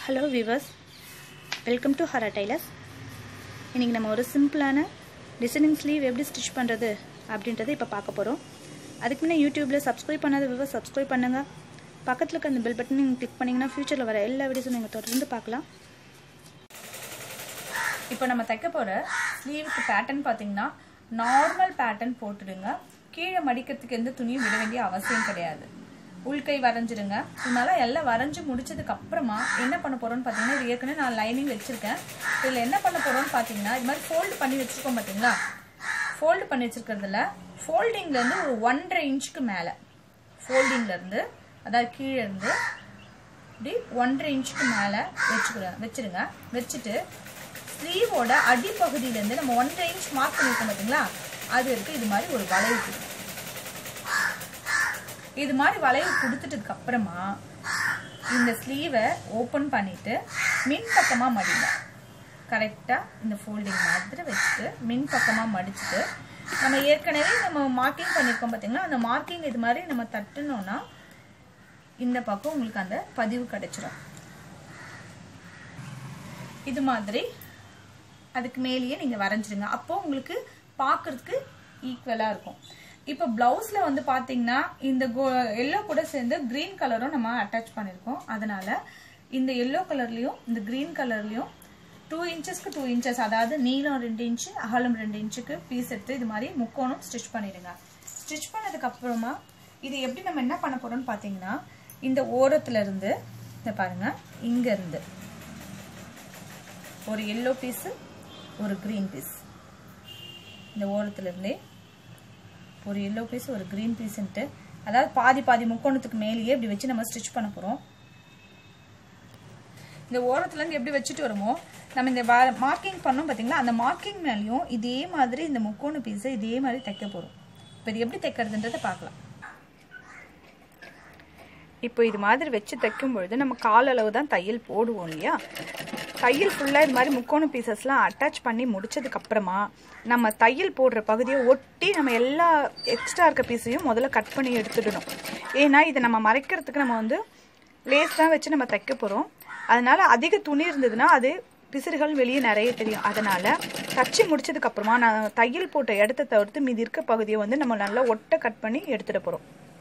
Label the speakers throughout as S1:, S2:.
S1: hello viewers welcome to Hara tailors இன்றைக்கி நம்ம ஒரு சிம்பிளான டிசைனிங் ஸ்லீவ் எப்படி ஸ்டிச் பண்ணுறது அப்படின்றத இப்போ பார்க்க போகிறோம் அதுக்கு முன்னே யூடியூப்பில் சப்ஸ்கிரைப் பண்ணாத விவர்ஸ் சப்ஸ்கிரைப் பண்ணுங்கள் பக்கத்தில் இருக்க அந்த பெல் பட்டன் நீங்கள் கிளிக் பண்ணிங்கன்னா ஃப்யூச்சரில் வர எல்லா வீடியோஸும் நீங்கள் தொடர்ந்து பார்க்கலாம்
S2: இப்போ நம்ம தைக்க போகிற ஸ்லீவுக்கு பேட்டர்ன் பார்த்தீங்கன்னா நார்மல் பேட்டர்ன் போட்டுடுங்க கீழே மடிக்கிறதுக்கு எந்த துணியும் விட வேண்டிய அவசியம் கிடையாது உள்கை வரைஞ்சிடுங்க இதனால எல்லாம் வரைஞ்சி முடிச்சதுக்கு அப்புறமா என்ன பண்ண போறோம்னு பார்த்தீங்கன்னா இது ஏற்கனவே நான் லைனிங் வச்சிருக்கேன் இதில் என்ன பண்ண போறோம்னு பார்த்தீங்கன்னா இது மாதிரி ஃபோல்டு பண்ணி வச்சிருக்கோம் பார்த்தீங்களா ஃபோல்டு பண்ணி வச்சிருக்கிறதுல ஃபோல்டிங்லேருந்து ஒரு ஒன்றரை இன்ச்சுக்கு மேலே ஃபோல்டிங்லேருந்து அதாவது கீழே இருந்து இப்படி ஒன்றரை இன்ச்சுக்கு மேலே வச்சுக்கிறேன் வச்சிருங்க வச்சுட்டு ஸ்லீவோட அடிப்பகுதியிலேருந்து நம்ம ஒன்றரை இன்ச் மார்க் பண்ணியிருக்கோம் பார்த்தீங்களா அது இருக்கு இது மாதிரி ஒரு வளைவு கொடுங்க இது மாதிரி வளைவு கொடுத்துட்டதுக்கு அப்புறமா இந்த ஸ்லீவை ஓப்பன் பண்ணிட்டு மின் பக்கமாக மடிங்க கரெக்டாக இந்த ஃபோல்டிங் மாதிரி வச்சுட்டு மின் பக்கமாக மடிச்சுட்டு நம்ம ஏற்கனவே நம்ம மார்க்கிங் பண்ணியிருக்கோம் பார்த்தீங்களா அந்த மார்க்கிங் இது மாதிரி நம்ம தட்டுனோம்னா இந்த பக்கம் உங்களுக்கு அந்த பதிவு கிடைச்சிரும் இது மாதிரி அதுக்கு மேலேயே நீங்கள் வரைஞ்சிருங்க அப்போ உங்களுக்கு பார்க்கறதுக்கு ஈக்குவலாக இருக்கும் இப்போ ப்ளவுஸில் வந்து பார்த்தீங்கன்னா இந்த கோ எல்லோ கூட சேர்ந்து க்ரீன் கலரும் நம்ம அட்டாச் பண்ணியிருக்கோம் அதனால இந்த எல்லோ கலர்லேயும் இந்த க்ரீன் கலர்லேயும் டூ இன்ச்சஸ்க்கு டூ இன்ச்சஸ் அதாவது நீளம் ரெண்டு இன்ச்சு அகலம் ரெண்டு இன்ச்சுக்கு பீஸ் எடுத்து இது மாதிரி முக்கோணம் ஸ்டிச் பண்ணிடுங்க ஸ்டிச் பண்ணதுக்கு அப்புறமா இது எப்படி நம்ம என்ன பண்ண போறோம்னு பார்த்தீங்கன்னா இந்த ஓரத்துல இருந்து இந்த பாருங்க இங்க இருந்து ஒரு எல்லோ பீஸு ஒரு க்ரீன் பீஸ் இந்த ஓரத்துல இருந்தே ஒரு எல்லோ பீஸ் ஒரு க்ரீன் பீஸ்ன்ட்டு அதாவது பாதி பாதி முக்கோணத்துக்கு மேலேயே இப்படி வச்சு நம்ம ஸ்டிச் பண்ண போகிறோம் இந்த ஓரத்துலேருந்து எப்படி வச்சுட்டு வருமோ நம்ம இந்த மார்க்கிங் பண்ணோம் பார்த்தீங்களா அந்த மார்க்கிங் மேலேயும் இதே மாதிரி இந்த முக்கோண பீஸை இதே மாதிரி தைக்க போகிறோம் இப்போ இது எப்படி தைக்கிறதுன்றதை பார்க்கலாம்
S1: இப்போ இது மாதிரி வச்சு தைக்கும் பொழுது நம்ம கால் அளவு தான் தையல் போடுவோம் இல்லையா தையல் ஃபுல்லாக இது மாதிரி முக்கோண பீசஸ்லாம் அட்டாச் பண்ணி முடிச்சதுக்கு அப்புறமா நம்ம தையல் போடுற பகுதியை ஒட்டி நம்ம எல்லா எக்ஸ்ட்ரா இருக்க பீஸையும் முதல்ல கட் பண்ணி எடுத்துடணும் ஏன்னா இதை நம்ம மறைக்கிறதுக்கு நம்ம வந்து லேஸ் தான் வச்சு நம்ம தைக்க போகிறோம் அதனால அதிக துணி இருந்ததுன்னா அது பிசிறுகள் வெளியே நிறைய தெரியும் அதனால தச்சு முடிச்சதுக்கு அப்புறமா நான் தையல் போட்ட இடத்த தவிர்த்து மீதி இருக்க பகுதியை வந்து நம்ம நல்லா ஒட்டை கட் பண்ணி எடுத்துட போகிறோம்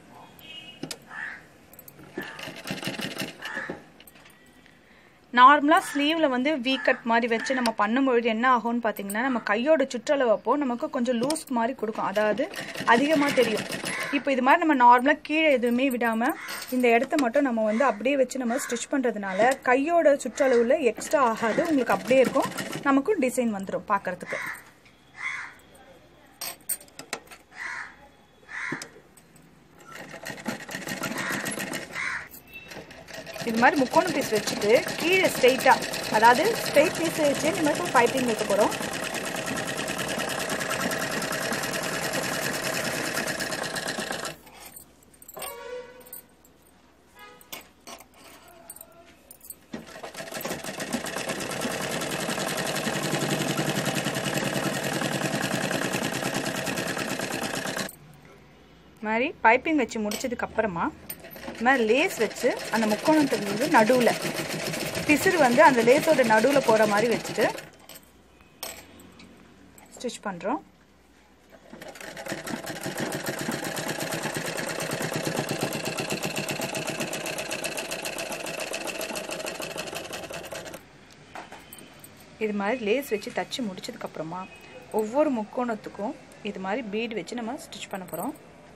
S1: நார்மலாக ஸ்லீவில் வந்து வீ கட் மாதிரி வச்சு நம்ம பண்ணும்பொழுது என்ன ஆகும்னு பார்த்தீங்கன்னா நம்ம கையோட சுற்றளவு அப்போ நமக்கு கொஞ்சம் லூஸ் மாதிரி கொடுக்கும் அதாவது அதிகமாக தெரியும் இப்போ இது மாதிரி நம்ம நார்மலாக கீழே எதுவுமே விடாமல் இந்த இடத்த மட்டும் நம்ம வந்து அப்படியே வச்சு நம்ம ஸ்டிச் பண்ணுறதுனால கையோட சுற்றளவில் எக்ஸ்ட்ரா ஆகாது உங்களுக்கு அப்படியே இருக்கும் நமக்கும் டிசைன் வந்துடும் பார்க்குறதுக்கு இது மாதிரி முக்கோணம் பீஸ் வச்சுட்டு கீழே ஸ்ட்ரெயிட்டாக அதாவது ஸ்ட்ரெயிட் பீஸ் வச்சு இந்த மாதிரி பைப்பிங் வைக்க போகிறோம் மாதிரி பைப்பிங் வச்சு முடிச்சதுக்கு அப்புறமா இது மாதிரி லேஸ் வச்சு அந்த முக்கோணத்துக்கு வந்து நடுவில் பிசிறு வந்து அந்த லேஸோட நடுவில் போகிற மாதிரி வச்சுட்டு ஸ்டிச் பண்ணுறோம் இது மாதிரி லேஸ் வச்சு தச்சு முடிச்சதுக்கப்புறமா ஒவ்வொரு முக்கோணத்துக்கும் இது மாதிரி பீட் வச்சு நம்ம ஸ்டிச் பண்ண போகிறோம்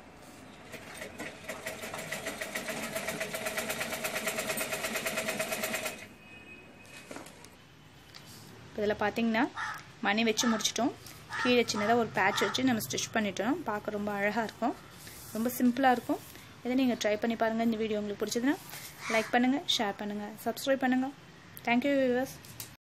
S1: இதில் பார்த்தீங்கன்னா மணி வச்சு முடிச்சிட்டோம் கீழே சின்னதாக ஒரு பேட்ச் வச்சு நம்ம ஸ்டிச் பண்ணிட்டோம் பார்க்க ரொம்ப அழகாக இருக்கும் ரொம்ப சிம்பிளாக இருக்கும் இதை நீங்கள் ட்ரை பண்ணி பாருங்கள் இந்த வீடியோ உங்களுக்கு பிடிச்சதுன்னா லைக் பண்ணுங்கள் ஷேர் பண்ணுங்கள் சப்ஸ்கிரைப் பண்ணுங்கள் தேங்க்யூ வியூவர்ஸ்